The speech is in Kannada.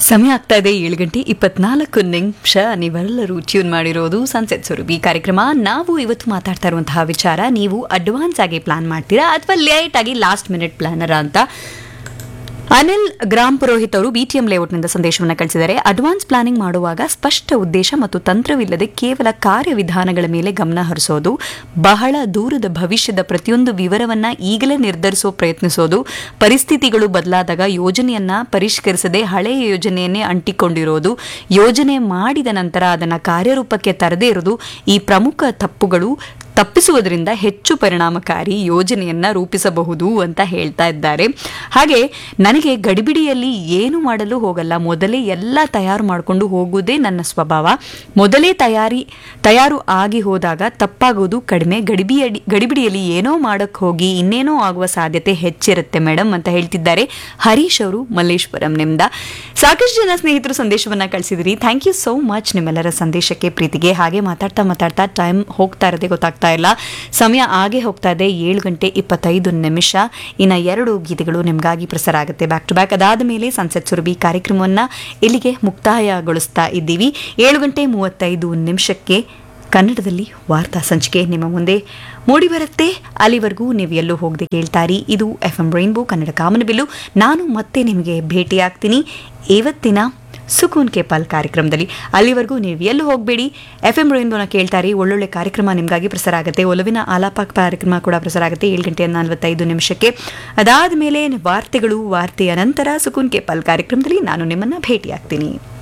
ಸಮಯ ಆಗ್ತಾ ಇದೆ ಏಳು ಗಂಟೆ ಇಪ್ಪತ್ನಾಲ್ಕು ನಿಮಿಷ ನೀವೆಲ್ಲರೂ ಟ್ಯೂನ್ ಮಾಡಿರೋದು ಸನ್ಸೆಟ್ ಸುರಭಿ ಕಾರ್ಯಕ್ರಮ ನಾವು ಇವತ್ತು ಮಾತಾಡ್ತಾ ಇರುವಂತಹ ವಿಚಾರ ನೀವು ಅಡ್ವಾನ್ಸ್ ಆಗಿ ಪ್ಲಾನ್ ಮಾಡ್ತೀರಾ ಅಥವಾ ಲೇಟ್ ಆಗಿ ಲಾಸ್ಟ್ ಮಿನಿಟ್ ಪ್ಲಾನರ ಅಂತ ಅನಿಲ್ ಗ್ರಾಮ್ ಪುರೋಹಿತ್ ಅವರು ಬಿಟಿಎಂ ಲೇಔಟ್ನಿಂದ ಸಂದೇಶವನ್ನು ಕಳಿಸಿದ್ದಾರೆ ಅಡ್ವಾನ್ಸ್ ಪ್ಲಾನಿಂಗ್ ಮಾಡುವಾಗ ಸ್ಪಷ್ಟ ಉದ್ದೇಶ ಮತ್ತು ತಂತ್ರವಿಲ್ಲದೆ ಕೇವಲ ಕಾರ್ಯವಿಧಾನಗಳ ಮೇಲೆ ಗಮನ ಹರಿಸೋದು ಬಹಳ ದೂರದ ಭವಿಷ್ಯದ ಪ್ರತಿಯೊಂದು ವಿವರವನ್ನ ಈಗಲೇ ನಿರ್ಧರಿಸೋ ಪ್ರಯತ್ನಿಸೋದು ಪರಿಸ್ಥಿತಿಗಳು ಬದಲಾದಾಗ ಯೋಜನೆಯನ್ನ ಪರಿಷ್ಕರಿಸದೆ ಹಳೆಯ ಯೋಜನೆಯನ್ನೇ ಅಂಟಿಕೊಂಡಿರೋದು ಯೋಜನೆ ಮಾಡಿದ ನಂತರ ಅದನ್ನು ಕಾರ್ಯರೂಪಕ್ಕೆ ತರದೇ ಇರೋದು ಈ ಪ್ರಮುಖ ತಪ್ಪುಗಳು ತಪ್ಪಿಸುವುದರಿಂದ ಹೆಚ್ಚು ಪರಿಣಾಮಕಾರಿ ಯೋಜನೆಯನ್ನ ರೂಪಿಸಬಹುದು ಅಂತ ಹೇಳ್ತಾ ಇದ್ದಾರೆ ಹಾಗೆ ನನಗೆ ಗಡಿಬಿಡಿಯಲ್ಲಿ ಏನು ಮಾಡಲು ಹೋಗಲ್ಲ ಮೊದಲೇ ಎಲ್ಲ ತಯಾರು ಮಾಡಿಕೊಂಡು ಹೋಗುವುದೇ ನನ್ನ ಸ್ವಭಾವ ಮೊದಲೇ ತಯಾರಿ ತಯಾರು ಆಗಿ ಹೋದಾಗ ತಪ್ಪಾಗೋದು ಕಡಿಮೆ ಗಡಿಬಿಯಡಿ ಗಡಿಬಿಡಿಯಲ್ಲಿ ಏನೋ ಮಾಡಕ್ಕೆ ಹೋಗಿ ಇನ್ನೇನೋ ಆಗುವ ಸಾಧ್ಯತೆ ಹೆಚ್ಚಿರುತ್ತೆ ಮೇಡಮ್ ಅಂತ ಹೇಳ್ತಿದ್ದಾರೆ ಹರೀಶ್ ಅವರು ಮಲ್ಲೇಶ್ವರಂನಿಂದ ಸಾಕಷ್ಟು ಜನ ಸ್ನೇಹಿತರು ಸಂದೇಶವನ್ನ ಕಳಿಸಿದಿರಿ ಥ್ಯಾಂಕ್ ಯು ಸೋ ಮಚ್ ನಿಮ್ಮೆಲ್ಲರ ಸಂದೇಶಕ್ಕೆ ಪ್ರೀತಿಗೆ ಹಾಗೆ ಮಾತಾಡ್ತಾ ಮಾತಾಡ್ತಾ ಟೈಮ್ ಹೋಗ್ತಾ ಇರೋದೇ ಗೊತ್ತಾಗ್ತಾ ಇಲ್ಲ ಸಮಯ ಆಗೇ ಹೋಗ್ತಾ ಇದೆ ಏಳು ಗಂಟೆ ಇಪ್ಪತ್ತೈದು ನಿಮಿಷ ಇನ್ನು ಎರಡು ಗೀತೆಗಳು ನಿಮಗಾಗಿ ಪ್ರಸಾರ ಆಗುತ್ತೆ ಬ್ಯಾಕ್ ಟು ಬ್ಯಾಕ್ ಅದಾದ ಮೇಲೆ ಸಂಸತ್ ಸುರಭಿ ಕಾರ್ಯಕ್ರಮವನ್ನು ಇಲ್ಲಿಗೆ ಮುಕ್ತಾಯಗೊಳಿಸ್ತಾ ಇದ್ದೀವಿ ಏಳು ಗಂಟೆ ಮೂವತ್ತೈದು ನಿಮಿಷಕ್ಕೆ ಕನ್ನಡದಲ್ಲಿ ವಾರ್ತಾ ಸಂಚಿಕೆ ನಿಮ್ಮ ಮುಂದೆ ಮೂಡಿ ಬರುತ್ತೆ ಅಲ್ಲಿವರೆಗೂ ನೀವು ಎಲ್ಲೂ ಹೋಗದೆ ಕೇಳ್ತಾರಿ ಇದು ಎಫ್ ಎಂ ರೈನ್ಬೋ ಕನ್ನಡ ಕಾಮನಬಿಲ್ಲು ನಾನು ಮತ್ತೆ ನಿಮಗೆ ಭೇಟಿಯಾಗ್ತೀನಿ ಇವತ್ತಿನ ಸುಕೂನ್ ಕೇಪಾಲ್ ಕಾರ್ಯಕ್ರಮದಲ್ಲಿ ಅಲ್ಲಿವರೆಗೂ ನೀವು ಎಲ್ಲೂ ಹೋಗಬೇಡಿ ಎಫ್ ಎಂ ರೈನ್ಬೋನ ಕೇಳ್ತಾರೆ ಒಳ್ಳೊಳ್ಳೆ ಕಾರ್ಯಕ್ರಮ ನಿಮಗಾಗಿ ಪ್ರಸಾರ ಆಗುತ್ತೆ ಒಲವಿನ ಆಲಾಪ ಕಾರ್ಯಕ್ರಮ ಕೂಡ ಪ್ರಸಾರ ಆಗುತ್ತೆ ಏಳು ಗಂಟೆ ನಲವತ್ತೈದು ನಿಮಿಷಕ್ಕೆ ಅದಾದ ಮೇಲೆ ವಾರ್ತೆಗಳು ವಾರ್ತೆಯ ನಂತರ ಸುಕೂನ್ ಕೇಪಾಲ್ ಕಾರ್ಯಕ್ರಮದಲ್ಲಿ ನಾನು ನಿಮ್ಮನ್ನು ಭೇಟಿಯಾಗ್ತೀನಿ